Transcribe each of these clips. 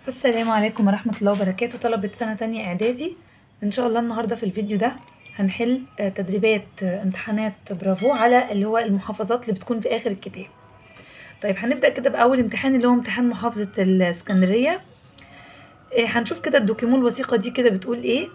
السلام عليكم ورحمة الله وبركاته طلبة سنة تانية إعدادي إن شاء الله النهاردة في الفيديو ده هنحل آه، تدريبات آه، امتحانات برافو على اللي هو المحافظات اللي بتكون في آخر الكتاب طيب هنبدأ كده بأول امتحان اللي هو امتحان محافظة الإسكندرية آه، هنشوف كده الدوكيمون الوثيقة دي كده بتقول إيه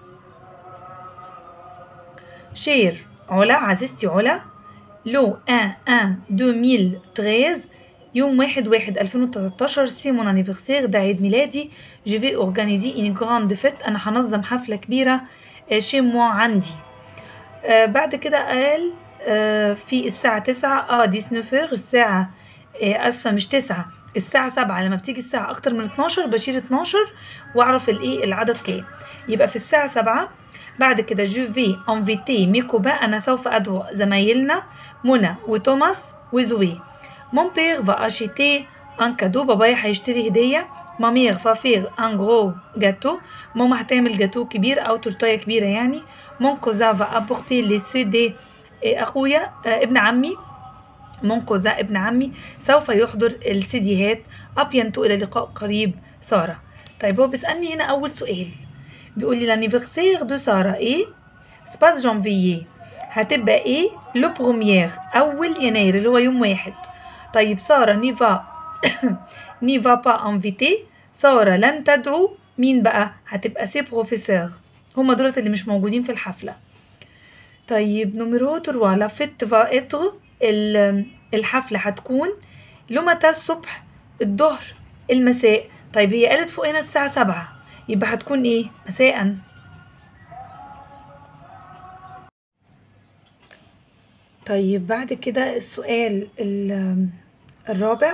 شير علا عزيزتي علا لو 1 1 2013 يوم واحد واحد ألفين وتلاتاشر سي مون انيفرسير ده عيد ميلادي جو في اورجانيزي ان جراند فيت انا هنظم حفله كبيره آه، شي موا عندي آه بعد كده قال آه في الساعة تسعة اه دي سنوفر الساعة آه اسفة مش تسعة الساعة سبعة لما بتيجي الساعة أكتر من اتناشر بشيل اتناشر وأعرف الإيه العدد كام يبقى في الساعة سبعة بعد كده جو في انفيتي ميكوبا أنا سوف أدعو زمايلنا منى وتوماس وزوي Mon père va acheter un cadeau بابايا هيشتري هدية ما مير va faire un gros gâteau ماما هتعمل جاتو كبير أو تورتاية كبيرة يعني mon cousin va apporter les ceux des إيه، أخويا آه، ابن عمي mon cousin ابن عمي سوف يحضر السيديهات أبينتو إلى لقاء قريب سارة طيب هو بيسألني هنا أول سؤال بيقول لي l'anniversaire de سارة إيه سباس جانفيي هتبقى إيه لو بروميير أول يناير اللي هو يوم واحد طيب سارة نيفا نيفا با انفيتي سارة لن تدعو مين بقى هتبقى سي بروفيسور هما دولت اللي مش موجودين في الحفلة طيب نمرو تروا لا فيت فا اتر ال- الحفلة هتكون لو متى الصبح الظهر المساء طيب هي قالت فوق هنا الساعة سبعة يبقى هتكون ايه مساء طيب بعد كده السؤال ال- الرابع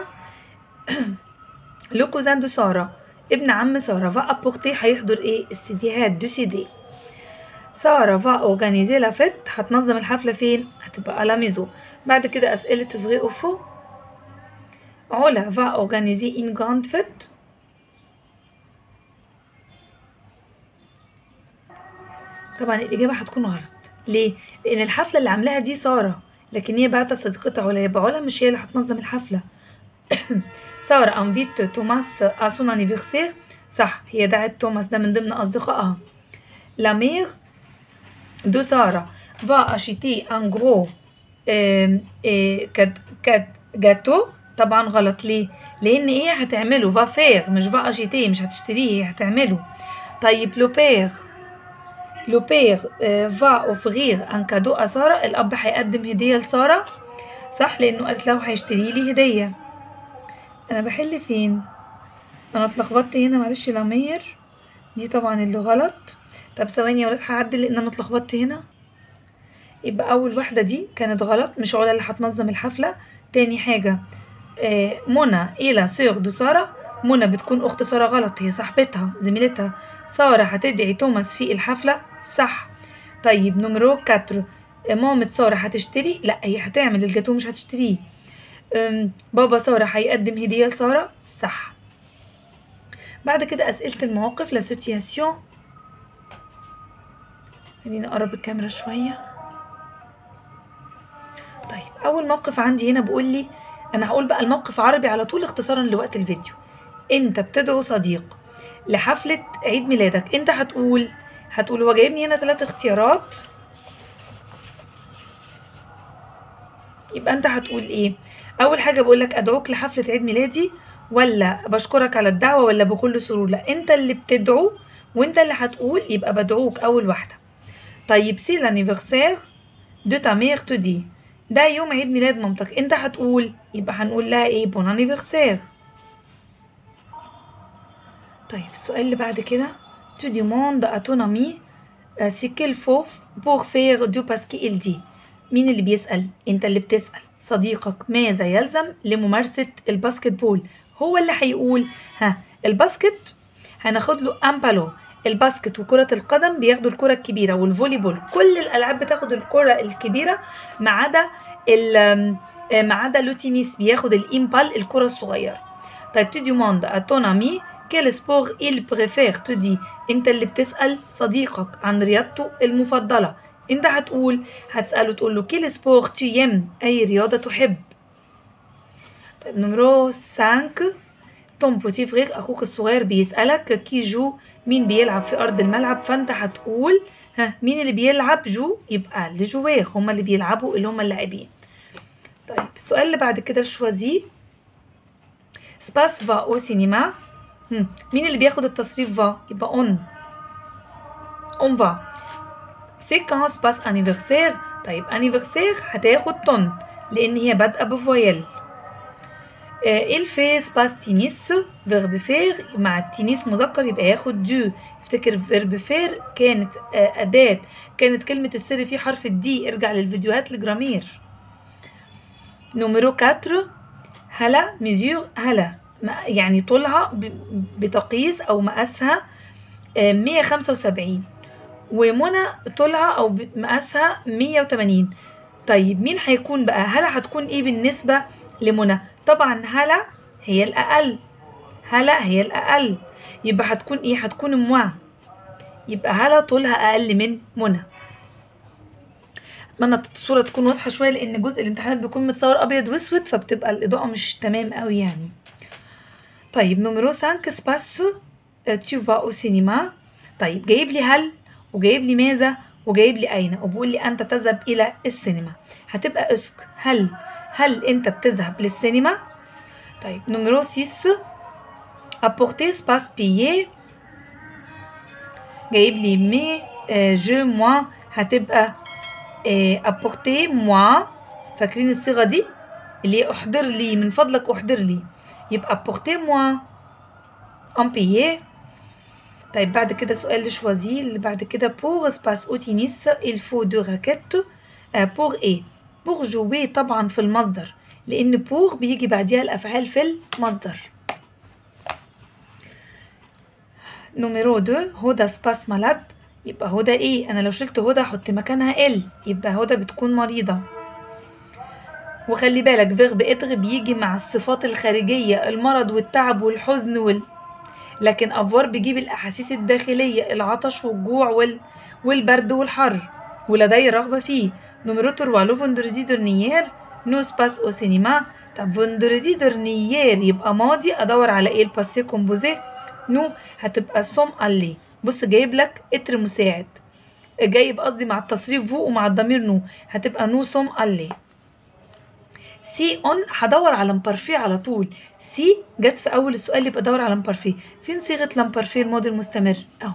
لو كوزان دو سارة ابن عم سارة فا ابورتي هيحضر ايه السيديهات دو سيدي سارة فا اورجانيزي لا فيت هتنظم الحفلة فين هتبقى على ميزو بعد كده اسئلة فغي او فو علا فا اورجانيزي ان جراند فيت طبعا الإجابة هتكون غلط ليه؟ لأن الحفلة اللي عاملاها دي سارة لكن هي بعتت صديقتها علا يبقى علا مش هي اللي هتنظم الحفلة سارة انفيت توماس à son anniversaire صح هي دعت توماس ده من ضمن أصدقائها La mère de سارة va acheter un gros آم، آه، كاد كاد جاتو طبعا غلط ليه؟ لأن هي هتعمله va faire مش va acheter مش هتشتريه هي هتعمله طيب لو بير لو بير فا اوفغير ان كادو ا ساره الاب هيقدم هديه لساره صح لانه قالت له هيشتري لي هديه انا بحل فين انا اتلخبطت هنا معلش لامير دي طبعا اللي غلط طب ثواني يا ولاد هعدل لان انا اتلخبطت هنا يبقى اول واحده دي كانت غلط مش علا اللي هتنظم الحفله تاني حاجه آه، منى الى سيغ دو ساره منى بتكون اخت ساره غلط هي صاحبتها زميلتها ساره هتدعي توماس في الحفله صح طيب نمرو 4 مامة سارة هتشتري لا هي هتعمل الجاتو مش هتشتريه أم، بابا سارة هيقدم هدية لسارة صح بعد كده أسئلة المواقف لا سيتياسيون خليني أقرب الكاميرا شوية طيب أول موقف عندي هنا بيقول لي أنا هقول بقى الموقف عربي على طول اختصارا لوقت الفيديو أنت بتدعو صديق لحفلة عيد ميلادك أنت هتقول هتقول هو جايبني هنا ثلاث اختيارات يبقى انت هتقول ايه اول حاجه بقول لك ادعوك لحفله عيد ميلادي ولا بشكرك على الدعوه ولا بكل سرور لا انت اللي بتدعو وانت اللي هتقول يبقى بدعوك اول واحده طيب سي لانيفرسير دو تا مير تو دي ده يوم عيد ميلاد مامتك انت هتقول يبقى هنقول لها ايه بون انيفرسير طيب السؤال اللي بعد كده tu demandes à ton ami euh, ce qu'il faut pour faire du basket il dit مين اللي بيسأل انت اللي بتسأل صديقك ماذا يلزم لممارسة الباسكت بول هو اللي هيقول ها الباسكت هناخد له امبالو الباسكت وكرة القدم بياخدوا الكرة الكبيرة والفولي بول كل الألعاب بتاخد الكرة الكبيرة ما عدا ال- آم، آه، ما عدا لوتينيس بياخد الإمبال الكرة الصغيرة طيب tu demandes à ton ami quel sport il préfère tu dis انت اللي بتسأل صديقك عن رياضته المفضلة انت هتقول هتسأله تقول له quel sport tu aimes أي رياضة تحب طيب نمرو 5 توم بوتي فغيغ اخوك الصغير بيسألك كي جو مين بيلعب في ارض الملعب فانت هتقول ها مين اللي بيلعب جو يبقى اللي جواغ هما اللي بيلعبوا اللي هما اللاعبين طيب السؤال اللي بعد كده شوازي سباس فا او سينما هم، مين اللي بياخد التصريف فا يبقى اون اون فا سي كان سباس انيفرسير طيب انيفرسير هتاخد طن لان هي بادئه بفويل il fait سباس تينيس فيرب فير مع التينيس مذكر يبقى ياخد دو افتكر فيرب فير كانت آه، أداة كانت كلمة السر فيه حرف الدي ارجع للفيديوهات الجرامير نمرو 4 هلا ميزور هلا ما- يعني طولها ب- بتقيس أو مقاسها آه، 175 ومنى طولها أو ب- مقاسها 180 طيب مين هيكون بقى هلا هتكون ايه بالنسبة لمنى طبعا هلا هي الأقل هلا هي الأقل يبقى هتكون ايه هتكون موا يبقى هلا طولها أقل من منى اتمنى الصورة تكون واضحة شوية لأن جزء الامتحانات بيكون متصور أبيض وأسود فبتبقى الإضاءة مش تمام قوي يعني طيب نمرو 5 سباس tu vas au cinéma طيب جايب لي هل وجايب لي ماذا وجايب لي أين وبيقول لي أنت تذهب إلى السينما هتبقى اسك هل هل أنت بتذهب للسينما طيب نمرو 6 apporter سباس payer جايب لي مي جو موا هتبقى آه، apporter moi فاكرين الصيغة دي اللي هي احضر لي من فضلك احضر لي يبقى apporter moi en payer طيب بعد كده سؤال لشوازي اللي بعد كده pour espace au tennis il faut deux raquettes آه، pour ايه pour jouer طبعا في المصدر لان pour بيجي بعديها الافعال في المصدر نمرو 2 هدى سباس مالاد يبقى هدى ايه انا لو شلت هدى احط مكانها ال يبقى هدى بتكون مريضة وخلي بالك فيرب اتر بيجي مع الصفات الخارجية المرض والتعب والحزن وال لكن افوار بيجيب الاحاسيس الداخلية العطش والجوع وال... والبرد والحر ولدي رغبة فيه نمرو 3 لو فندردي درنيير نو سباس او سينما طب فندردي درنيير يبقى ماضي ادور على ايه الباسي كومبوزي نو هتبقى سوم الي بص جايب لك اتر مساعد جايب قصدي مع التصريف فوق ومع الضمير نو هتبقى نو سوم الي سي اون هدور على مبارفيه على طول سي جت في اول السؤال يبقى دور على مبارفيه فين صيغه لامبارفيه الماضي المستمر اهو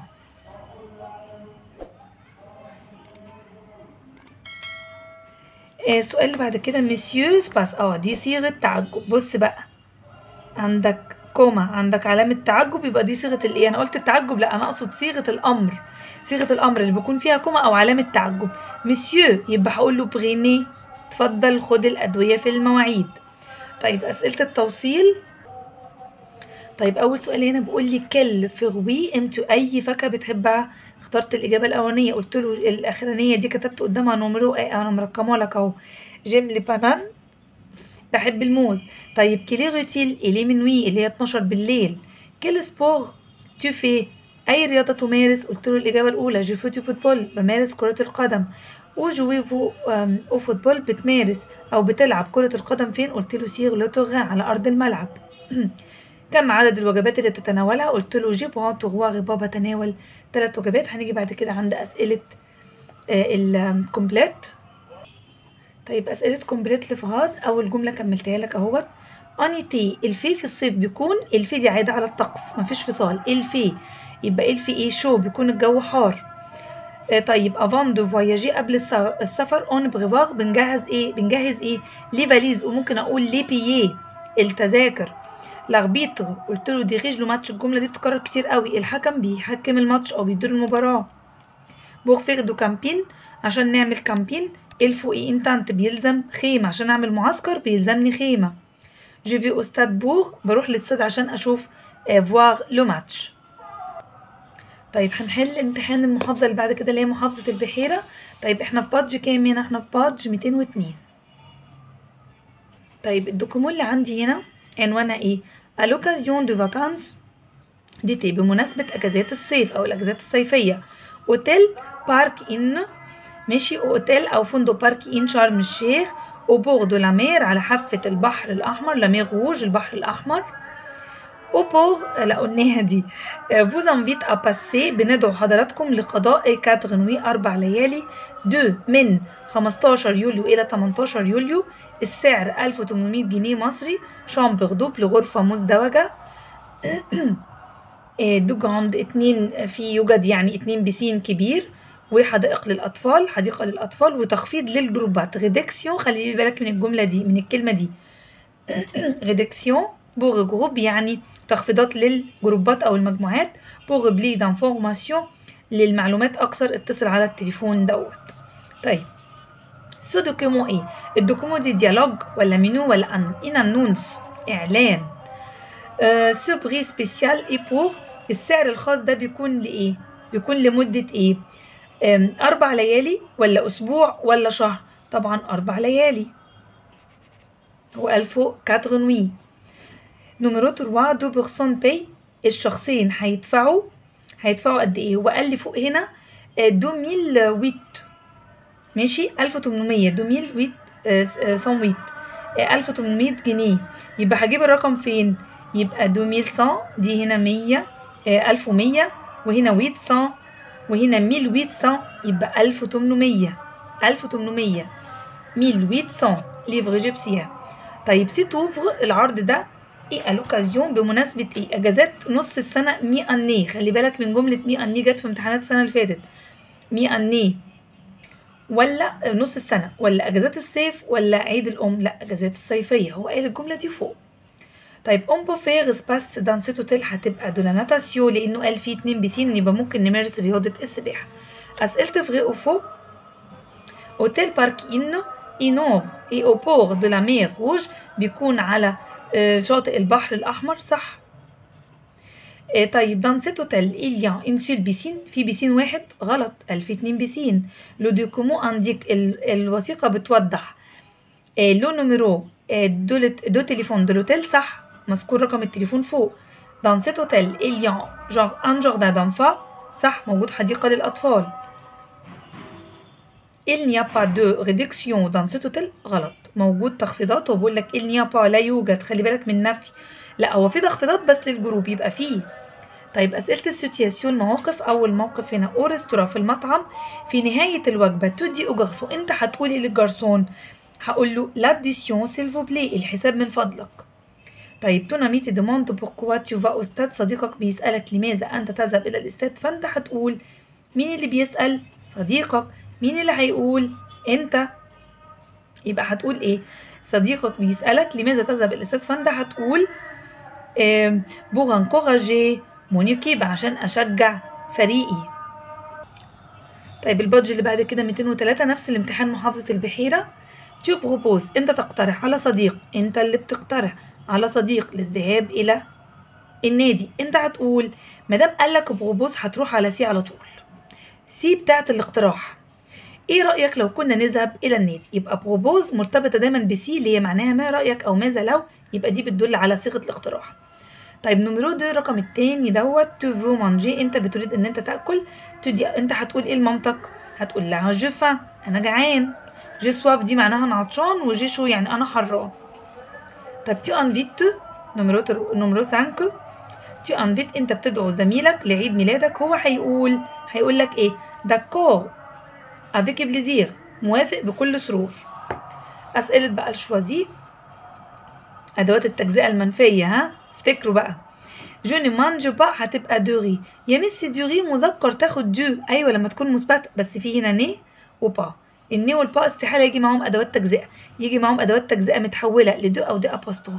آه، السؤال اللي بعد كده مسيو سباس اه دي صيغه تعجب بص بقى عندك كوما عندك علامة تعجب يبقى دي صيغة الايه انا قلت التعجب لا انا اقصد صيغة الامر صيغة الامر اللي بيكون فيها كوما او علامة تعجب مسيو يبقى هقول له بريني اتفضل خد الادوية في المواعيد طيب اسئلة التوصيل طيب اول سؤال هنا بيقول لي كل فروي انتو اي فاكهة بتحبها اخترت الاجابة الاولانية قلت له الاخرانية دي كتبت قدامها نمرو ايه انا مرقمه لك اهو جيم لي بانان بحب الموز طيب كيلي روتيل إلي منوي اللي هي 12 بالليل كيل سبور تو في أي رياضة تمارس قلت له الإجابة الأولى جو فوتي فوتبول بمارس كرة القدم وجوي فو أم، أو فوتبول بتمارس أو بتلعب كرة القدم فين قلت له سيغ لو تورغان على أرض الملعب كم عدد الوجبات اللي بتتناولها قلت له جيب وان تغوا بابا تناول ثلاث وجبات هنيجي بعد كده عند أسئلة الكومبليت طيب أسئلة كومبليت لفهاز أول جملة كملتها لك أهوت أنيتي الفي في الصيف بيكون الفي دي عايدة على الطقس مفيش فصال الفي يبقى الفي ايه شو بيكون الجو حار آه طيب افان دو فواياجي قبل الس- السفر اون بريفار بنجهز ايه بنجهز ايه لي فاليز وممكن اقول لي بيي التذاكر لاربيتر قلت له ديريج لو ماتش الجمله دي بتتكرر كتير قوي الحكم بيحكم الماتش او بيدير المباراه بور فيغ دو كامبين عشان نعمل كامبين الفو اي انتانت بيلزم خيمه عشان اعمل معسكر بيلزمني خيمه جو في او ستاد بور بروح للاستاد عشان اشوف فواغ لو ماتش طيب هنحل امتحان المحافظة اللي بعد كده اللي هي محافظة البحيرة طيب احنا في بادج كام هنا احنا في بادج 202 طيب الدوكيمون اللي عندي هنا عنوانها ايه à l'occasion de vacances d'été بمناسبة اجازات الصيف او الاجازات الصيفية اوتيل بارك ان ماشي اوتيل او فندق بارك ان شرم الشيخ وبوغ دو لامير على حافة البحر الاحمر لامير روج البحر الاحمر او بور لا قلناها دي فوز انفيت ا باسي بندعو حضراتكم لقضاء كاتر نوي اربع ليالي دو من 15 يوليو الى 18 يوليو السعر 1800 جنيه مصري شامبر دوبل غرفه مزدوجه دو جراند اتنين في يوجد يعني اتنين بسين كبير وحدائق للأطفال حديقة للأطفال وتخفيض للجروبات ريدكسيون خلي بالك من الجملة دي من الكلمة دي ريدكسيون بوغ جروب يعني تخفيضات للجروبات أو المجموعات بوغ بلي دانفورماسيون للمعلومات أكثر اتصل على التليفون دوت طيب سو دوكيمون ايه الدوكيمون دي ديالوج ولا منو ولا ان ان انونس اعلان آه سو بري سبيسيال اي بور السعر الخاص ده بيكون لايه بيكون لمدة ايه آم، اربع ليالي ولا اسبوع ولا شهر طبعا اربع ليالي هو الفو كاتر نوي نمرو 3 دو بيرسون باي الشخصين هيدفعوا هيدفعوا قد ايه هو قال لي فوق هنا آه، 2008 ماشي 1800 2008 آه، آه، 108 آه، 1800 جنيه يبقى هجيب الرقم فين يبقى 2100 دي هنا 100 آه، 1100 وهنا 800 وهنا 1800 يبقى 1800 1800 1800 ليفر ايجيبسيان طيب سي توفر العرض ده ايه الوكازيون بمناسبة ايه اجازات نص السنة مي اني خلي بالك من جملة مي اني جت في امتحانات السنة اللي فاتت مي اني ولا نص السنة ولا اجازات الصيف ولا عيد الام لا اجازات الصيفية هو قال الجملة دي فوق طيب اون بو فيغ سباس دان سيت اوتيل هتبقى دو لا ناتاسيو لانه قال فيه اتنين بيسين يبقى ممكن نمارس رياضة السباحة اسئلة فغي او فو اوتيل باركين اينور اي او بور دو لا مير روج بيكون على آه، شاطئ البحر الاحمر صح آه، طيب دان سيت اوتيل il y a une seule piscine في بيسين واحد غلط قال في اتنين بيسين لو دوكومون انديك ال- الوثيقة بتوضح آه، لو نوميرو آه، دو لت- دو تليفون دو لوتيل صح مذكور رقم التليفون فوق دان سيت اوتيل il y a genre un jardin d'enfants صح موجود حديقة للأطفال il n'y a pas de réduction dans cet hôtel غلط موجود تخفيضات هو بيقول لك il n'y a pas لا يوجد خلي بالك من النفي لا هو في تخفيضات بس للجروب يبقى فيه طيب أسئلة السيتياسيون مواقف أول موقف هنا أو ريستوران في المطعم في نهاية الوجبة تودي أو جارسون أنت هتقولي للجرسون هقول له لاديسيون سيلفو بلي الحساب من فضلك طيب تونامي تديموند بوركوا تو فا او ستاد صديقك بيسألك لماذا أنت تذهب إلى الاستاد فأنت هتقول مين اللي بيسأل صديقك مين اللي هيقول أنت يبقى هتقول إيه صديقك بيسألك لماذا تذهب إلى الاستاد فأنت هتقول بوغ انكوراجي مون ايكيب عشان أشجع فريقي طيب البادج اللي بعد كده 203 نفس الامتحان محافظة البحيرة تو بروبوز انت تقترح على صديق انت اللي بتقترح على صديق للذهاب الى النادي انت هتقول مادام قالك بروبوز هتروح على سي على طول سي بتاعت الاقتراح ايه رأيك لو كنا نذهب الى النادي يبقى بروبوز مرتبطة دايما بسي اللي هي معناها ما رأيك او ماذا لو يبقى دي بتدل على صيغة الاقتراح طيب نمرو دو الرقم التاني دوت تو فو مانجي انت بتريد ان انت تاكل تدي انت هتقول ايه لمامتك هتقول لها جو فان انا جعان جي سواف دي معناها انا عطشان وجي شو يعني انا حران طب تو انفيت نمرو تر... نمرو 5 تو انفيت انت بتدعو زميلك لعيد ميلادك هو هيقول هيقول لك ايه داكور افيك بليزير موافق بكل سرور اسئله بقى الشوازي ادوات التجزئه المنفيه ها افتكروا بقى جو ني مانج با هتبقى دوغي يا ميسي دوغي مذكر تاخد دو ايوه لما تكون مثبت بس في هنا ني وبا الني والبا استحاله يجي معاهم ادوات تجزئه يجي معاهم ادوات تجزئه متحوله لدو او دي ابوستروف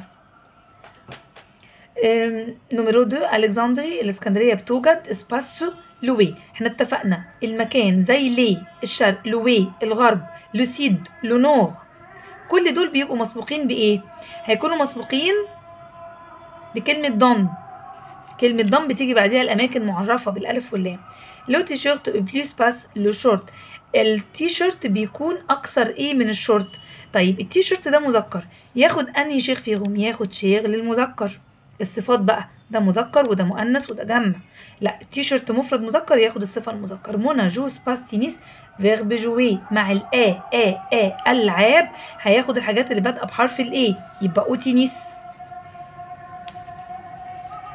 أم، نمرو 2 الكسندري الاسكندريه بتوجد اسباسو لوي احنا اتفقنا المكان زي لي الشرق لوي الغرب لوسيد لونور كل دول بيبقوا مسبوقين بايه هيكونوا مسبوقين بكلمه ضم كلمة ضم بتيجي بعديها الأماكن معرفة بالألف واللام لو تيشيرت بليس باس لو شورت التيشيرت بيكون أكثر إيه من الشورت طيب التيشيرت ده مذكر ياخد أنهي شيخ فيهم ياخد شيخ للمذكر الصفات بقى ده مذكر وده مؤنث وده جمع لا التيشيرت مفرد مذكر ياخد الصفة المذكر منى جوس باس تينيس فيرب جوي مع الآ آ آ ألعاب هياخد الحاجات اللي بادئة بحرف الإيه يبقى أوتينيس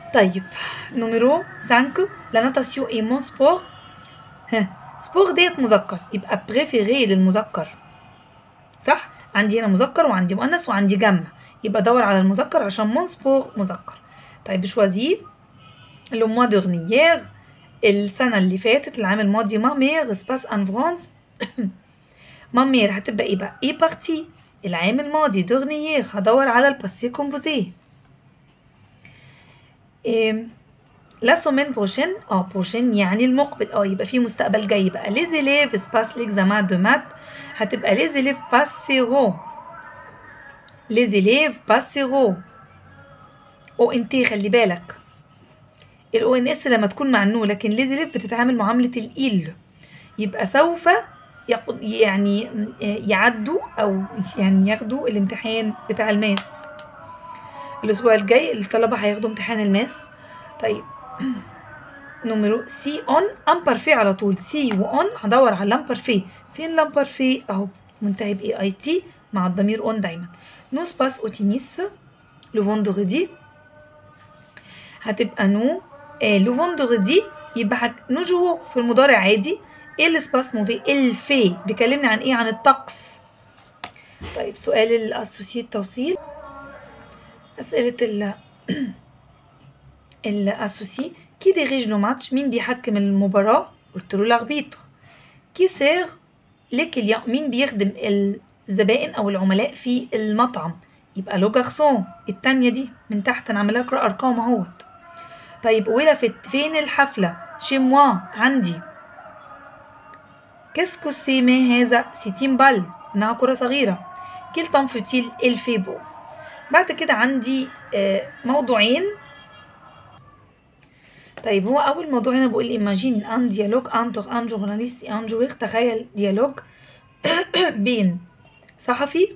طيب نمرو 5 لا ناتاسيون اي مون سبور ها سبور ديت مذكر يبقى بريفيري للمذكر صح عندي هنا مذكر وعندي مؤنث وعندي جمع يبقى دور على المذكر عشان مون سبور مذكر طيب شوازي لو موا دورنيير السنة اللي فاتت العام الماضي ما مير سباس ان فرانس ما مير هتبقى ايه بقى ايه بارتي العام الماضي دورنيير هدور على الباسي كومبوزي إيه لا سومين بروشين اه بروشين يعني المقبل اه يبقى في مستقبل جاي بقى لي زيليف سباس ليكزامان دو مات هتبقى لي زيليف باسيرو لي زيليف باسيرو او انتي خلي بالك الاو ان اس لما تكون مع النو لكن لي زيليف بتتعامل معاملة الايل يبقى سوف يق- يعني يعدوا او يعني ياخدوا الامتحان بتاع الماس الاسبوع الجاي الطلبة هياخدوا امتحان الماس طيب نمرو سي اون امبارفي على طول سي واون هدور على لامبارفي فين لامبارفي اهو منتهي باي اي تي مع الضمير اون دايما نو سباس او تينيس لو فوندغدي هتبقى نو آه لو فوندغدي يبقى هك... نو جوو في المضارع عادي ايه السباس موفي الفي بيكلمني عن ايه عن الطقس طيب سؤال الاسوسيي التوصيل اسئله ال الاسوسي كي ديريج لو ماتش مين بيحكم المباراة قلت له لاربيتر كي سير لي كليان مين بيخدم الزبائن او العملاء في المطعم يبقى لو جارسون التانية دي من تحت انا عمالة اقرا ارقام اهوت طيب ولفت فين الحفلة شي موا عندي كاسكو سي ما هذا سيتين بال انها كرة صغيرة كيل طن فتيل الفيبو بعد كده عندي آه، موضوعين طيب هو اول موضوع هنا بيقول ايماجين ان ديالوج انتر ان جورناليست ان جوير تخيل ديالوج بين صحفي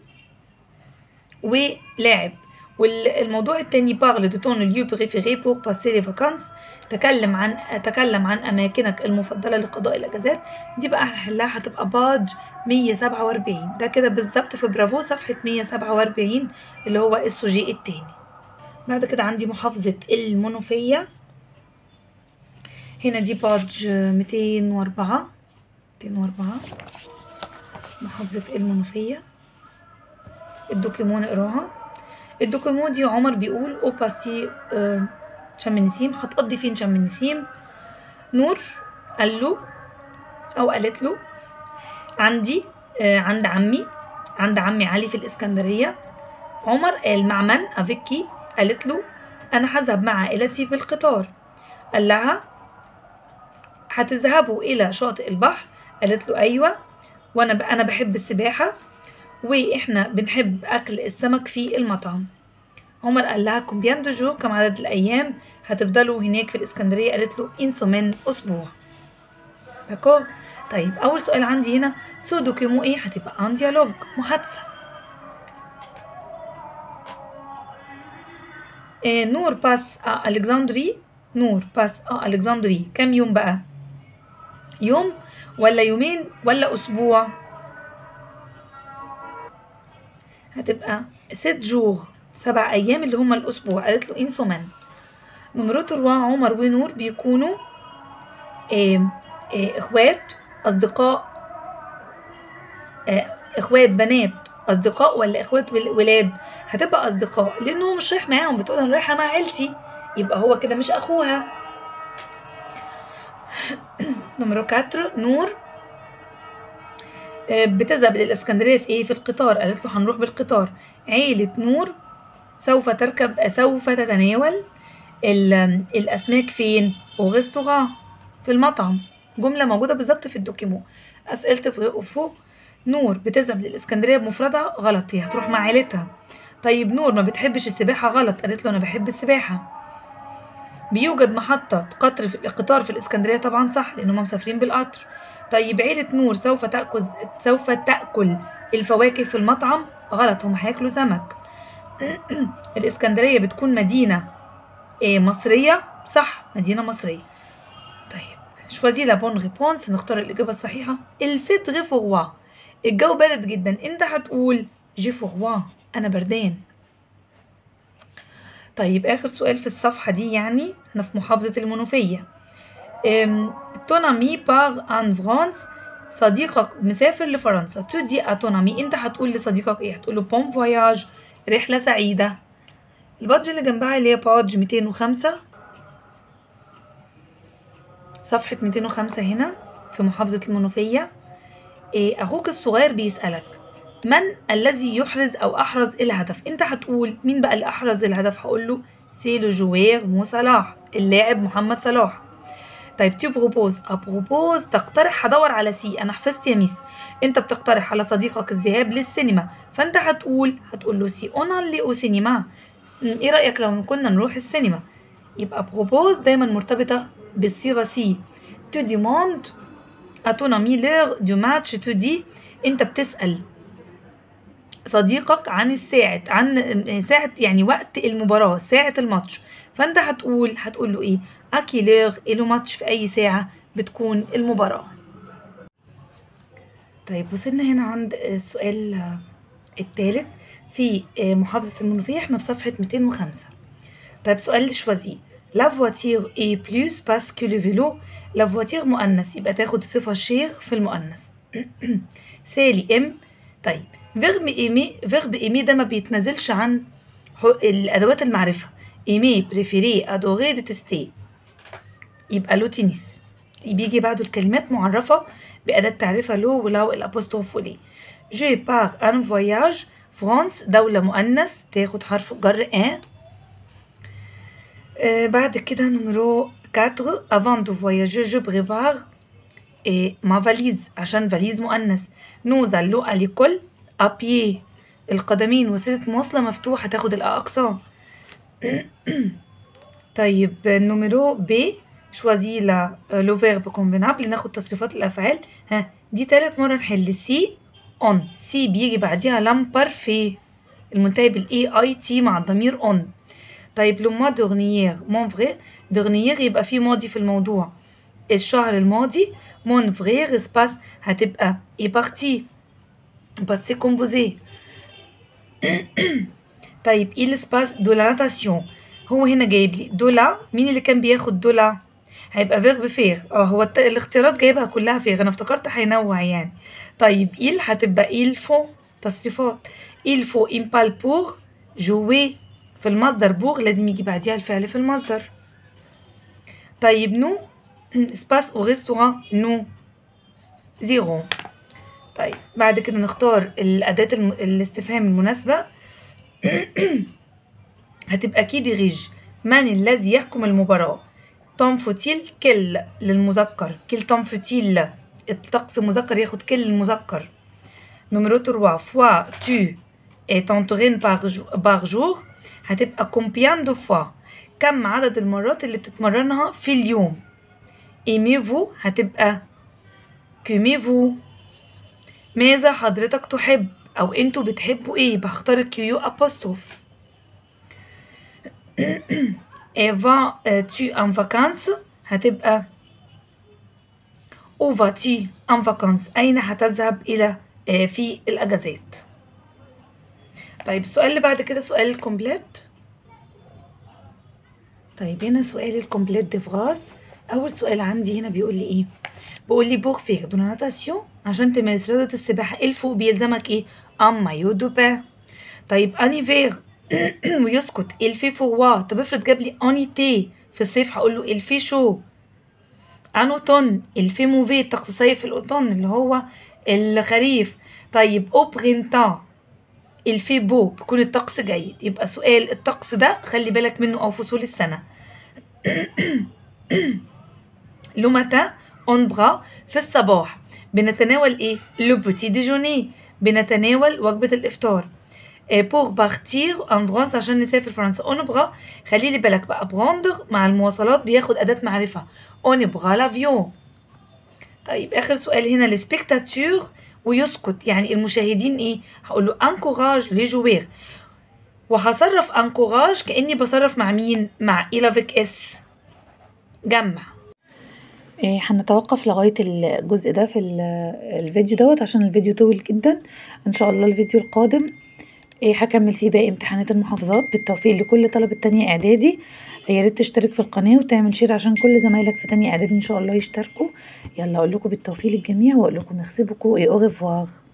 ولاعب والموضوع التاني بارل دو تون ليو بريفيري بور باسي لي فاكانس تكلم عن تكلم عن اماكنك المفضله لقضاء الاجازات دي بقى هنحلها هتبقى باج 147 ده كده بالظبط في برافو صفحه 147 اللي هو السوجي التاني بعد كده عندي محافظه المنوفيه هنا دي باج 204 204 محافظة المنوفية الدوكيمون نقراها الدوكيمون دي عمر بيقول او باستي آه، شم النسيم هتقضي فين شم النسيم نور قال له او قالت له عندي آه، عند عمي عند عمي علي في الاسكندرية عمر قال مع من افيكي قالت له انا هذهب مع عائلتي بالقطار قال لها هتذهبوا الى شاطئ البحر قالت له ايوه وانا ب... انا بحب السباحه واحنا بنحب اكل السمك في المطعم عمر قال لها كومبيان دو جور كم عدد الايام هتفضلوا هناك في الاسكندريه قالت له ان سومين اسبوع داكور طيب اول سؤال عندي هنا سو دوكيمو ايه هتبقى ان ديالوج محادثه إيه نور باس ا الكسندري نور باس ا الكسندري كام يوم بقى يوم ولا يومين ولا اسبوع هتبقى ست جور سبع ايام اللي هما الاسبوع قالت له ان سومان نمرو تروا عمر ونور بيكونوا آه آه اخوات اصدقاء آه اخوات بنات اصدقاء ولا اخوات ول- ولاد هتبقى اصدقاء لانه هو مش رايح معاهم بتقول انا رايحه مع عيلتي يبقى هو كده مش اخوها نمرو 4 نور آه، بتذهب للإسكندرية في إيه؟ في القطار قالت له هنروح بالقطار عيلة نور سوف تركب سوف تتناول ال- الأسماك فين؟ au restaurant في المطعم جملة موجودة بالظبط في الدوكيمو أسئلة في- فوق نور بتذهب للإسكندرية بمفردها غلط هي هتروح مع عيلتها طيب نور ما بتحبش السباحة غلط قالت له أنا بحب السباحة بيوجد محطة قطر في القطار في الإسكندرية طبعا صح لأن هم مسافرين بالقطر طيب عيلة نور سوف تأكل سوف تأكل الفواكه في المطعم غلط هم هياكلوا سمك الإسكندرية بتكون مدينة إيه، مصرية صح مدينة مصرية طيب شوازي لا بون ريبونس نختار الإجابة الصحيحة الفيت غي فغوا الجو بارد جدا انت هتقول جي فغوا أنا بردان طيب آخر سؤال في الصفحة دي يعني احنا في محافظة المنوفية ton ami part en France صديقك مسافر لفرنسا تدي اتونامي انت هتقول لصديقك ايه هتقول له بون فواياج رحلة سعيدة البادج اللي جنبها اللي هي بادج 205 صفحة 205 هنا في محافظة المنوفية إيه أخوك الصغير بيسألك من الذي يحرز أو أحرز الهدف أنت هتقول مين بقى اللي أحرز الهدف هقول له سي لو جوير مو صلاح اللاعب محمد صلاح طيب تي بروبوز ابروبوز تقترح هدور على سي انا حفظت يا ميس انت بتقترح على صديقك الذهاب للسينما فانت هتقول هتقول له سي اون اللي او سينما ايه رايك لو كنا نروح السينما يبقى بروبوز دايما مرتبطه بالصيغه سي تو ديموند à ton ami l'heure du match tu dis انت بتسأل صديقك عن الساعة عن ساعة يعني وقت المباراة ساعة الماتش فانت هتقول هتقول له ايه اكي ليغ له ماتش في اي ساعة بتكون المباراة طيب وصلنا هنا عند السؤال الثالث في محافظة المنوفية احنا في صفحة 205 طيب سؤال شوازي لا فواتير اي بلوس باسكو لو فيلو لا فواتير مؤنث يبقى تاخد صفة شير في المؤنث سالي ام طيب فيرب ايمي فيرب ايمي ده ما بيتنازلش عن الادوات المعرفة ايمي بريفيري ادوري ديتستي يبقى لو تنس بيجي بعده الكلمات معرفة بأداة تعريفها لو ولو الأبوستروف ولي جي بار ان فواياج فرانس دولة مؤنث تاخد حرف جر ان آه بعد كده نمرو 4 avant de voyager je prépare et ma valise عشان فاليز مؤنث nous allons à l'école à pied القدمين وسيلة مواصلة مفتوحة تاخد الأقصى طيب نمرو ب شوازي لا لو فيرب كومبينابل ناخد تصريفات الافعال ها دي تالت مره نحل سي اون سي بيجي بعديها لام بارفي المنتهي بالاي اي تي مع الضمير اون طيب لو موا دورنيير مون فغي دورنيير يبقى في ماضي في الموضوع الشهر الماضي مون فغي سباس هتبقى اي بارتي باسي كومبوزي طيب ايه السباس دو لا ناتاسيون هو هنا جايب لي دولا مين اللي كان بياخد دولا هيبقى فيرب فيغ اه هو الت... الاختيارات جايبها كلها فيغ انا افتكرت هينوع يعني طيب إل هتبقى إل فو تصريفات إل فو إمبال بور جوي في المصدر بور لازم يجي بعديها الفعل في المصدر طيب نو سباس او ريستوران نو زيرو طيب بعد كده نختار الأداة الم... الاستفهام المناسبة هتبقى كي ديريج من الذي يحكم المباراة توم فوتيل كل للمذكر كل توم فوتيل الطقس مذكر ياخد كل المذكر نمرو 3 فوا تو et t'entourine par, par jour هتبقى combien de fois كم عدد المرات اللي بتتمرنها في اليوم aimez-vous هتبقى كوميفو ماذا حضرتك تحب او انتوا بتحبوا ايه بختار الكيو ابوستروف et vas-tu en vacances هتبقى où vas-tu en vacances أين هتذهب إلى في الأجازات طيب السؤال اللي بعد كده سؤال الكومبليت طيب هنا سؤال الكومبليت دي فراس أول سؤال عندي هنا بيقول لي إيه بيقول لي بور فيغ دو ناتاسيون عشان تمارس رياضة السباحة الفوق بيلزمك إيه أم مايو دو بان طيب أني فيغ ويسكت الفي فوا طب افرض جاب لي اني تي في الصيف هقول له الفي شو انوتون الفي موفي الطقس صيف الاوتون اللي هو الخريف طيب او برينتان الفي بو بيكون الطقس جيد يبقى سؤال الطقس ده خلي بالك منه او فصول السنه لو ماتا اون برا في الصباح بنتناول ايه لو بوتي ديجوني بنتناول وجبه الافطار بور بارتير ان فرانس عشان نسافر فرنسا اون بغا خلي لي بالك بقى بروندر مع المواصلات بياخد اداه معرفه اون بغا لافيون طيب اخر سؤال هنا لسبيكتاتور ويسكت يعني المشاهدين ايه هقول له انكوراج لي جوير وهصرف انكوراج كاني بصرف مع مين مع إلافيك اس جمع إيه هنتوقف لغاية الجزء ده في الفيديو دوت عشان الفيديو طويل جدا ان شاء الله الفيديو القادم إيه هكمل فيه باقي امتحانات المحافظات بالتوفيق لكل طلبة تانية اعدادي يا ريت تشترك في القناه وتعمل شير عشان كل زمايلك في تانية اعدادي ان شاء الله يشتركوا يلا اقول لكم بالتوفيق للجميع واقول لكم ميرسي بوكو اي او ريفوار